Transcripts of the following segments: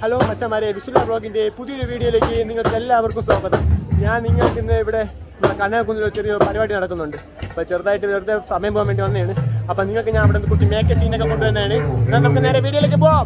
Hello മച്ചന്മാരെ വിസുല ബ്ലോഗിന്റെ പുതിയൊരു വീഡിയോയിലേക്ക് നിങ്ങൾക്ക് എല്ലാവർക്കും സ്വാഗതം ഞാൻ നിങ്ങൾക്ക് ഇന്ന് ഇവിടെ നമ്മുടെ കന്യാകുന്നിൽ ഒരു ചെറിയ പരിപാടി നടക്കുന്നുണ്ട് അപ്പോൾ ചെറുതായിട്ട് വെറുതെ സമയം പോകാൻ വേണ്ടി വന്നതാണ് അപ്പോൾ നിങ്ങൾക്ക് ഞാൻ അവിടെ നിന്ന് കുട്ടി മേക്കപ്പ് സീനൊക്കെ കൊണ്ടുവന്നതാണ് എന്നാൽ നമുക്ക് നേരെ വീഡിയോയിലേക്ക് പോവാം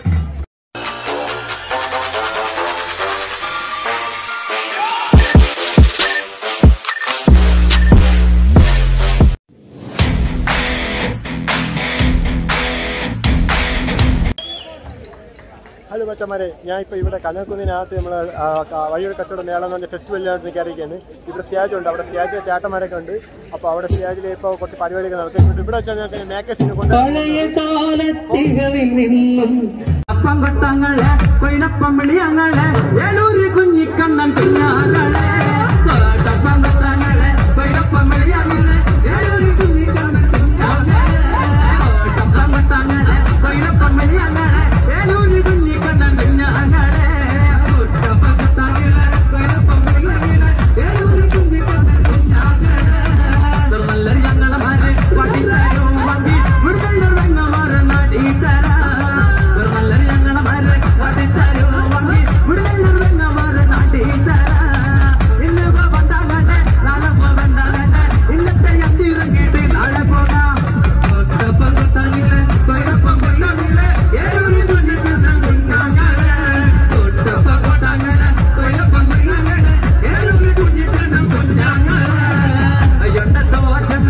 ഹലോ മച്ചന്മാരെ ഞാൻ ഇപ്പോൾ ഇവിടെ കനകുന്നിനകത്ത് നമ്മൾ വഴിയുടെ കച്ചവടം മേളം എന്ന് പറഞ്ഞ ഫെസ്റ്റിവലിനകത്ത് കയറിയിരിക്കുകയാണ് ഇവിടെ സ്റ്റേജ് ഉണ്ട് അവിടെ സ്റ്റേജിൽ ചേട്ടന്മാരൊക്കെ ഉണ്ട് അപ്പോൾ അവിടെ സ്റ്റേജിൽ ഇപ്പോൾ കുറച്ച് പരിപാടിയൊക്കെ നടക്കുന്നുണ്ട് ഇവിടെ വെച്ചാൽ ഞങ്ങൾക്ക് മേക്കസിനെ കൊണ്ട് പഴയ കാലത്തികവിൽ നിന്നും അപ്പം കൊട്ടങ്ങളെ കൊയിലപ്പം വിളിയങ്ങളെ ഏലൂരി കുഞ്ഞിക്കണ്ണൻ കുഞ്ഞാങ്ങളെ പാട്ടപ്പം കൊട്ടങ്ങളെ കൊയിലപ്പം വിളിയങ്ങളെ ഏലൂരി കുഞ്ഞിക്കണ്ണൻ കുഞ്ഞാങ്ങളെ പാട്ടപ്പം കൊട്ടങ്ങളെ കൊയിലപ്പം വിളിയങ്ങളെ ഏലൂരി കുഞ്ഞിക്കണ്ണൻ കുഞ്ഞാങ്ങളെ പാട്ടപ്പം കൊട്ടങ്ങളെ കൊയിലപ്പം വിളിയങ്ങളെ ഏലൂരി കുഞ്ഞിക്കണ്ണൻ കുഞ്ഞാങ്ങളെ നല്ലൊരു ഞങ്ങളമാരെ പട്ടിത്തരും വണ്ടി വിടുതൽ വെങ്ങമാരെ നടിത്തരാ നല്ലൊരു ഞങ്ങളമാരെ പട്ടിത്തരും വണ്ടി വിടുതൽ വെങ്ങമാരെ നടിത്തരാ ഇന്ന് പണ്ടാകട്ടെ നാളെ പോകണ്ടാകട്ടെ ഇന്നത്തെ എന്തിരും കേട്ട് നാളെ പോകാം കൊട്ടപ്പം കൊട്ടാങ്ങിലെ കൊയപ്പം കൊയ്യാങ്ങിലെ ഏതൊരു കുഞ്ഞിക്കുന്ന കുഞ്ഞാങ്ങളെ കൊട്ടപ്പം കൊട്ടാങ്ങിലെ കൊയപ്പം കൊയ്യാങ്ങിലെ ഏതൊരു കുഞ്ഞിക്കുന്ന കുഞ്ഞാങ്ങളെ അയ്യൊണ്ടത്തോ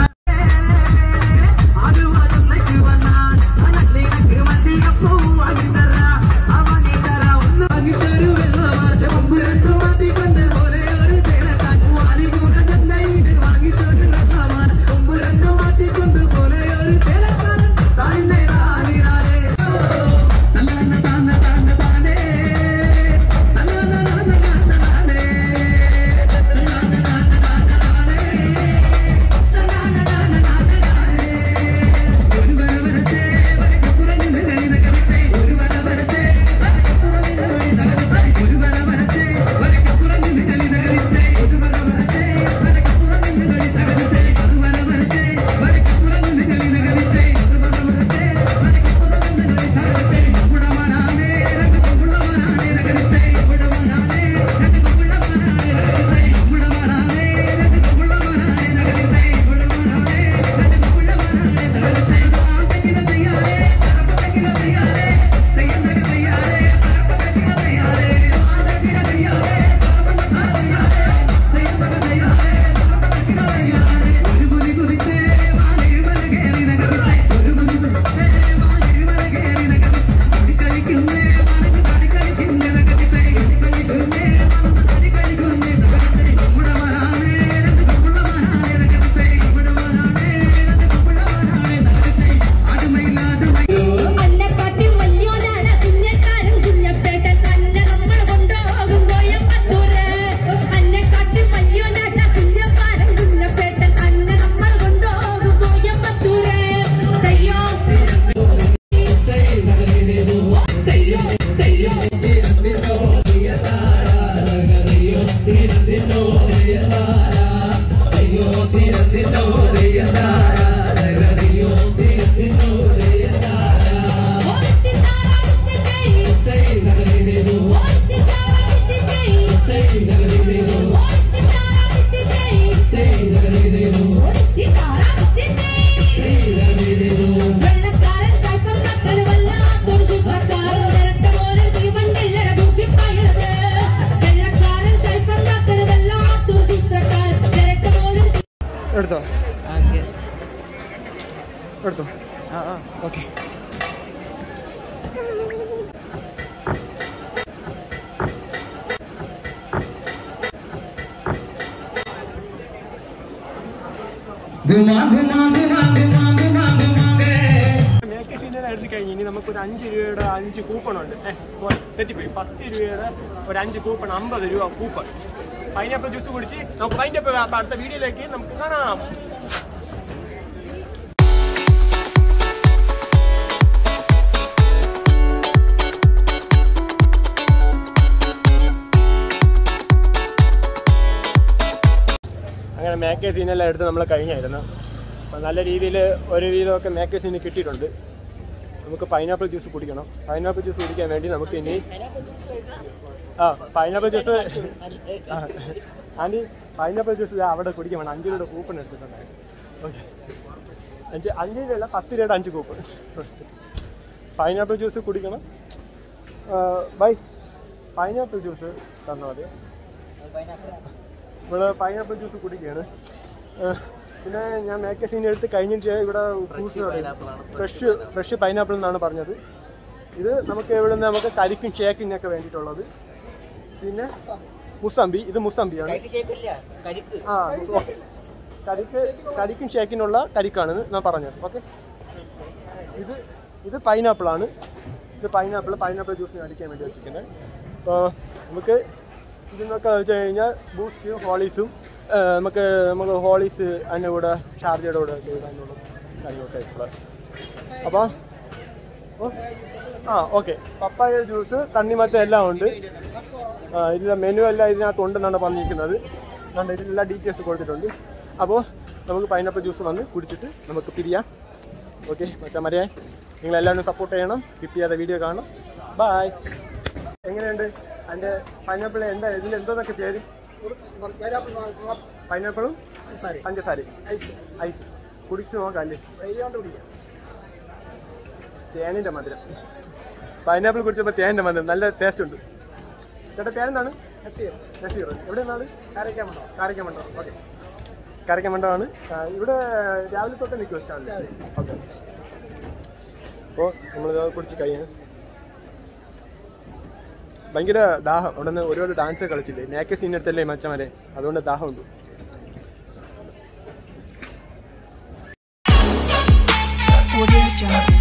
അത് വരുന്നേക്ക് വന്നാൽ മനസ്സിലേക്ക് മതിയ പൂവാങ്ങി തരാം അവനി തരാം ഒന്ന് വാങ്ങി തരുമെന്ന വാർത്ത മുമ്പ് രണ്ടു മാറ്റിക്കൊണ്ട് ഒരേ ഒരു ചേരക്കാൻ വാലി കൂടെ ചെന്നൈയിൽ വാങ്ങി തരുന്ന സമാൻ മുമ്പ് രണ്ടു മാറ്റിക്കൊണ്ട് ഒരേ ഒരു ചേരക്കാൻ തന്നെ താനിരാലേ തന്നെ തന്നെ തന്നെ താനേ തന്നെ തന്നെ തന്നെ താനേ അന്നക്കാട്ടി വല്യോനാണ് കുഞ്ഞക്കാരൻ കുഞ്ഞപ്പേട്ടൻ അന്നെ നമ്മൾ കൊണ്ടുപോകും കോയമ്പത്തൂര് അന്നക്കാട്ടി വല്യോനാണ് കുഞ്ഞക്കാരൻ കുഞ്ഞപ്പേട്ടൻ അന്നെ നമ്മൾ കൊണ്ടുപോകും കോയമ്പത്തൂര് തയ്യോ വെള്ളക്കാരൻ കൽപ്പം കത്തല് വല്ലാത്തൊരു സുഖക്കാരൻ നിരട്ട പോലെ തീവണ്ടില്ലട ബുക്കിപ്പായണത് വെള്ളക്കാരൻ കൽപ്പം കത്തല് വല്ലാത്തൊരു ചിത്രക്കാരൻ നിരട്ട പോലെ എടുത്തോ എടുത്തോ ഓക്കെ മേക്കപ്പ് സീനെല്ലാം എടുത്ത് കഴിഞ്ഞ് ഇനി നമുക്കൊരു അഞ്ച് രൂപയുടെ അഞ്ച് കൂപ്പൺ ഉണ്ട് ഏഹ് തെറ്റിപ്പോയി പത്ത് രൂപയുടെ ഒരു അഞ്ച് കൂപ്പൺ അമ്പത് രൂപ കൂപ്പൺ പൈനാപ്പിൾ ജ്യൂസ് കുടിച്ച് നമുക്ക് പൈനാപ്പിൾ അടുത്ത വീഡിയോയിലേക്ക് നമുക്ക് കാണാം അങ്ങനെ മേക്കേ സീനെല്ലാം എടുത്ത് നമ്മൾ കഴിഞ്ഞായിരുന്നു അപ്പം നല്ല രീതിയിൽ ഒരു വീതമൊക്കെ മേക്കേ സീന് കിട്ടിയിട്ടുണ്ട് നമുക്ക് പൈനാപ്പിൾ ജ്യൂസ് കുടിക്കണം പൈനാപ്പിൾ ജ്യൂസ് കുടിക്കാൻ വേണ്ടി നമുക്ക് ഇനി ആ പൈനാപ്പിൾ ജ്യൂസ് ആ ആൻറ്റി പൈനാപ്പിൾ ജ്യൂസ് അവിടെ കുടിക്കാൻ വേണം അഞ്ച് രൂപയുടെ കൂപ്പൺ എടുത്തിട്ടുണ്ടായിരുന്നു ഓക്കെ അഞ്ച് അഞ്ച് രൂപയല്ല പത്ത് രൂപയുടെ അഞ്ച് കൂപ്പൺ പൈനാപ്പിൾ ജ്യൂസ് കുടിക്കണം ബൈ പൈനാപ്പിൾ ജ്യൂസ് തന്നാൽ മതി ഇവിടെ പൈനാപ്പിൾ ജ്യൂസ് കുടിക്കുകയാണ് ആ, പിന്നെ ഞാൻ മാഗസീൻ എടുത്ത് കഴിഞ്ഞിട്ട് ഇവിടെ ഫ്രൂട്ട്സ് ഫ്രഷ് ഫ്രഷ് പൈനാപ്പിൾ എന്നാണ് പറഞ്ഞത് ഇത് നമുക്ക് ഇവിടെ നിന്ന് നമുക്ക് കരിക്കും ഷേക്കിനൊക്കെ വേണ്ടിയിട്ടുള്ളത് പിന്നെ മുസമ്പി ഇത് മുസമ്പിയാണ് ആ ഓ, കരിക്ക് കരിക്കും ഷേക്കിനുള്ള കരിക്കാണ് ഞാൻ പറഞ്ഞത് ഓക്കെ ഇത് ഇത് പൈനാപ്പിൾ ആണ് ഇത് പൈനാപ്പിൾ പൈനാപ്പിൾ ജ്യൂസിന് അടിക്കാൻ വേണ്ടി വെച്ചിരിക്കുന്നത് അപ്പോൾ നമുക്ക് ഇതെന്നൊക്കെ വെച്ച് കഴിഞ്ഞാൽ ബൂസ്റ്റ് ഹോളീസും ആ, നമുക്ക് നമുക്ക് ഹോളീസ് അതിൻ്റെ കൂടെ ഷാർജയുടെ കൂടെ ചെയ്താനുള്ള കാര്യങ്ങളൊക്കെ ആയിട്ടുള്ളത് അപ്പോൾ ഓ, ആ ഓക്കെ പപ്പായ ജ്യൂസ് തണ്ണിമത്തം എല്ലാം ഉണ്ട് ആ, ഇതിലെ മെനു എല്ലാം ഇതിനകത്ത് ഉണ്ടെന്നാണ് പറഞ്ഞിരിക്കുന്നത് അതുകൊണ്ട് ഇതിലെല്ലാം ഡീറ്റെയിൽസ് കൊടുത്തിട്ടുണ്ട് അപ്പോൾ നമുക്ക് പൈനാപ്പിൾ ജ്യൂസ് വന്ന് കുടിച്ചിട്ട് നമുക്ക് പിരിയാം ഓക്കെ മച്ചാമരെ നിങ്ങളെല്ലാവരും സപ്പോർട്ട് ചെയ്യണം സ്കിപ്പ് ചെയ്യാതെ വീഡിയോ കാണണം ബായ് എങ്ങനെയുണ്ട് അതിൻ്റെ പൈനാപ്പിൾ എന്താ ഇതിൽ എന്തോന്നൊക്കെ ചേരും പൈനാപ്പിളും പഞ്ചസാരയും ഐസ് ഐസ് കുടിച്ചു നോക്കാം അല്ലേ തേനിൻ്റെ മധുരം പൈനാപ്പിൾ കുടിച്ചപ്പോൾ തേനിൻ്റെ മധുരം നല്ല ടേസ്റ്റ് ഉണ്ട് ചേട്ടാ പേരെന്താണ് നസീർ എവിടെ നിന്നാണ് കാരക്കമണ്ടം ഓക്കെ കാരക്കമണ്ടമാണ് ഇവിടെ രാവിലെ തൊട്ട് നിൽക്കും സ്റ്റാളിൽ ഓക്കെ അപ്പോൾ നമ്മൾ കുടിച്ച് കഴിഞ്ഞു ഭയങ്കര ദാഹം അവിടെ നിന്ന് ഒരുപാട് ഡാൻസ് കളിച്ചില്ലേ നേക്കെ സീനിയടുത്തല്ലേ മച്ചമാരെ അതുകൊണ്ട് ദാഹമുണ്ട് Audio Jungle.